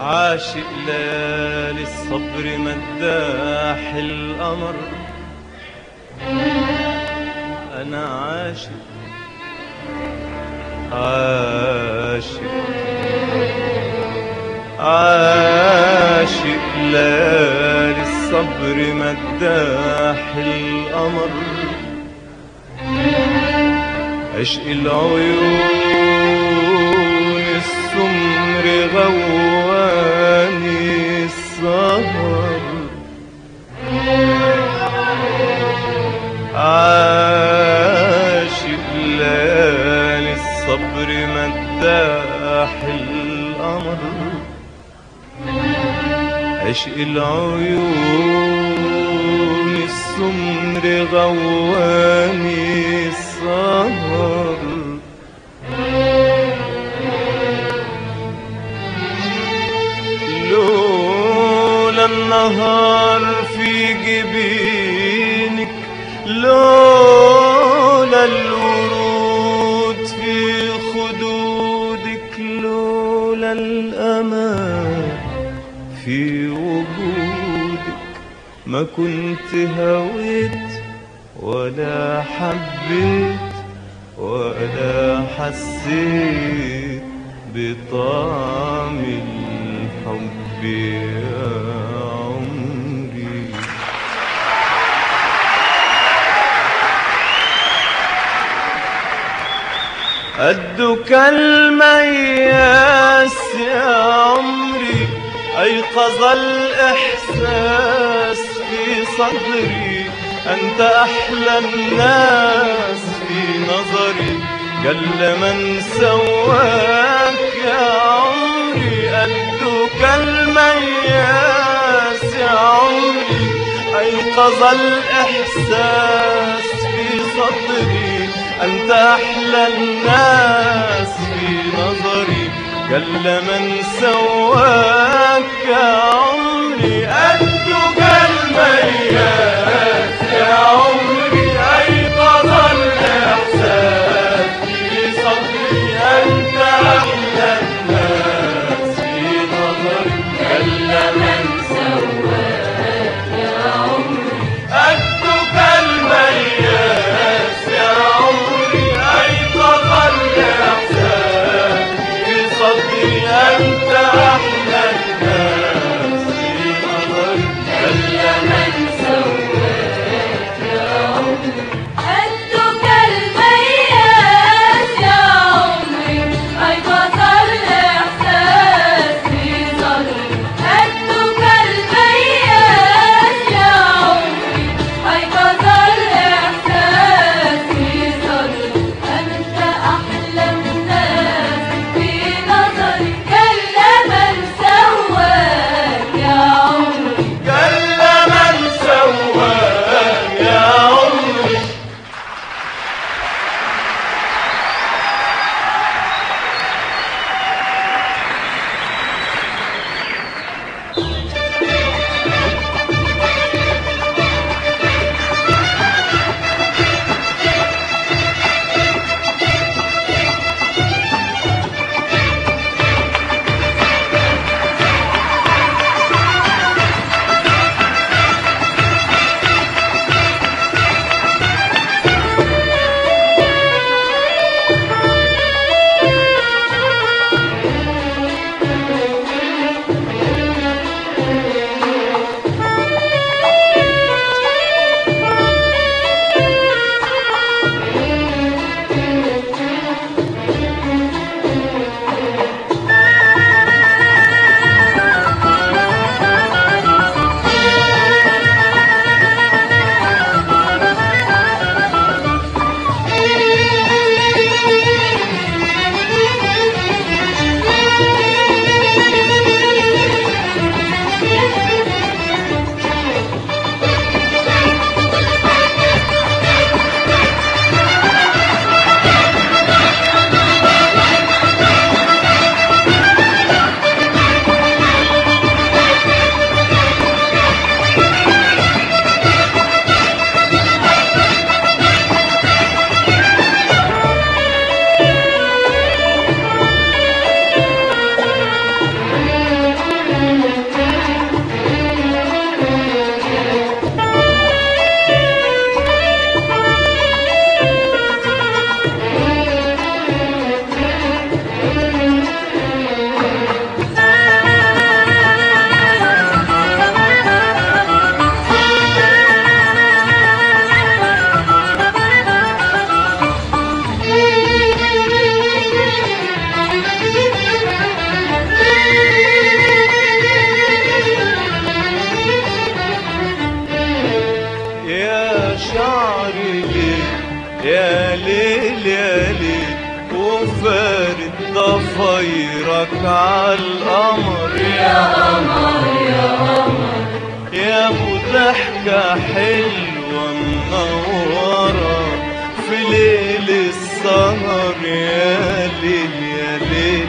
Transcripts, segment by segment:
عاشق ليالي الصبر مداح القمر أنا عاشق عاشق عاشق ليالي الصبر مداح القمر عشق العيون السمر غواني السهر عاشق ليالي الصبر مداح القمر عشق العيون السمر غواني السهر لولا النهار في جبينك لولا الورود في خدودك لولا الأمان في وجودك ما كنت هويت ولا حبيت ولا حسيت بطعم الحب يا عمري قدك المياس يا عمري أيقظ الإحساس في صدري أنت أحلى الناس في نظري جل من سواك يا عمري قدك المياس يا عمري أيقظ الإحساس في صدري أنت أحلى الناس في نظري جل من سواك يا عمري قدك المياس يا عمري أيقظ الإحساس في صدري أنت أحلى الناس في نظري جل من قدك المياس يا عمري أيقظ الإحساس في صدري أنت أحلى الناس في نظري جل من قدك المياس يا عمري أيقظ الإحساس في صدري قدك قمر يا قمر يا قمر يا ابو ضحكة حلوة منورة في ليل السهر يا ليل يا ليل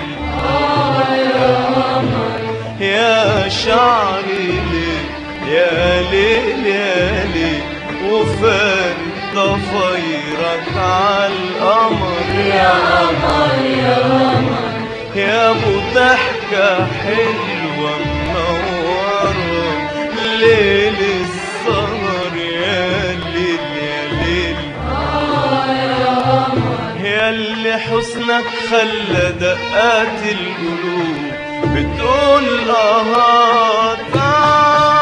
يا شعري ليل يا ليل يا ليل وفات ضفيرك عالقمر يا قمر يا قمر يا ابو ضحكة حلوة منورة ليل السهر يا ليل يا ليل يا اللي حسنك خلى دقات القلوب بتقول اه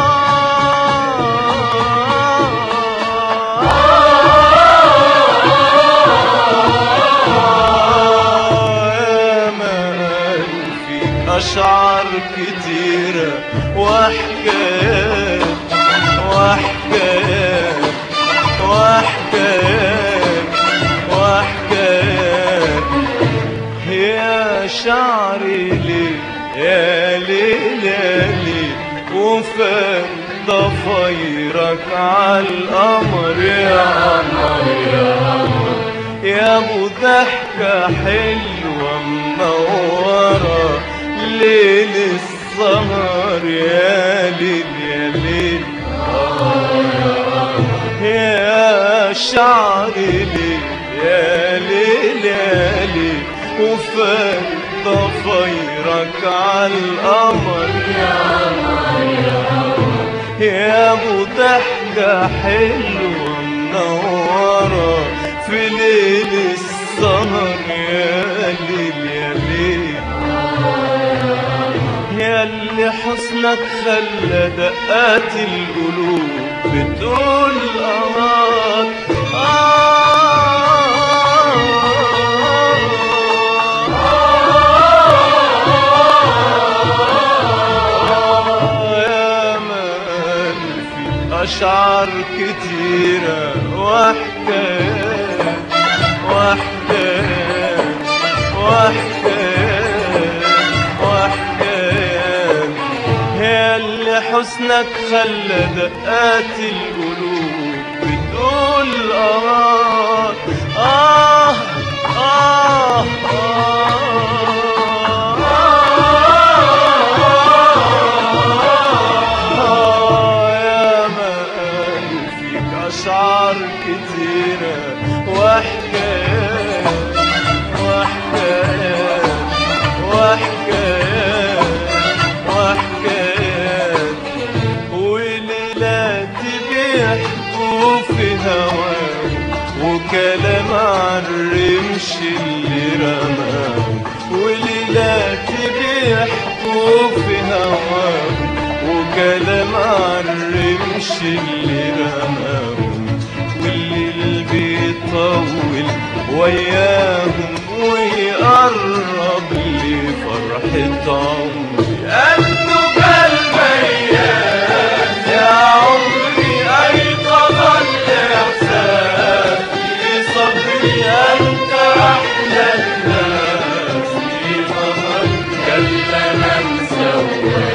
يا ما قالوا فيك أشعار كتيرة وحكايات وحكايات وحكايات وحكايات يا شعري ليه يا ليل يا ليل وفات ضفيرك عالقمر يا قمر يا قمر يا ابو ضحكة حلوة منورة ليل السهر يا ليل يا ليل يا شعري ليل يا ليل يا ليل وفات ضفيرك عالقمر يا يا ابو ضحكة حلوة منورة في ليل السهر يا ليل يا ليل يا اللي حسنك خلى دقات القلوب بتقول آه آه يا من في أشعار كتيرة وحكايات وحكايات وحكايات وحكايات يا اللي حسنك خلى دقات القلوب بتقول آه آه آه آه يا ما قالوا فيك أشعار كتيرة وحكايات وحكايات وحكايات وحكايات وليلات بيحكوا في هواه وكلام عالرمش اللي رماه وليلات بيحكوا في هواه وكلام عالرمش اللي رماه والليل بيطول وياهم ويقرب لي فرحة عمري قلبه كالميات يا عمري أيقظ الإحساس في صدري أنت أحلى الناس في ظهري كلا من سواك